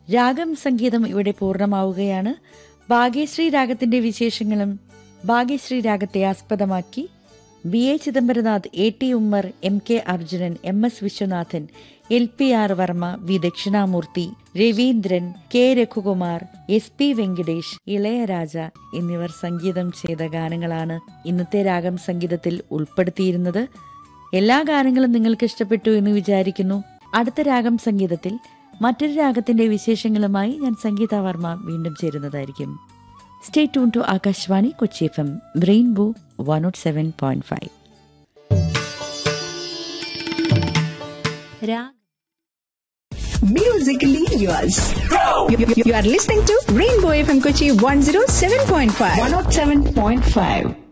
രാഗം സംഗീതം ഇവിടെ പൂർണ്ണമാവുകയാണ് ഭാഗ്യശ്രീ രാഗത്തിന്റെ വിശേഷങ്ങളും ഭാഗ്യശ്രീ രാഗത്തെ ആസ്പദമാക്കി B A Chidambaranath A T Ummer M K Arjunan M S Viswanathan L P R Varma V Dakshinamoorthy Raveendran K Raghukumar S P Venkitesh Ilaiyaraaja എന്നിവർ സംഗീതം ചെയ്ത ഗാനങ്ങളാണ് ഇന്നത്തെ രാഗം സംഗീതത്തിൽ ഉൾപ്പെടുത്തിയിരുന്നത് എല്ലാ ഗാനങ്ങളും നിങ്ങൾക്ക് ഇഷ്ടപ്പെട്ടു എന്ന് വിചാരിക്കുന്നു അടുത്ത രാഗം സംഗീതത്തിൽ മറ്റൊരു രാഗത്തിന്റെ വിശേഷങ്ങളുമായി ഞാൻ സംഗീത വർമ്മ വീണ്ടും ചേരുന്നതായിരിക്കും stay tune to Akashvani Kochi F M rainbow one naught seven point five Musically yours. You, you- you are listening to Rainbow FM Kochi 107.5. 107.5.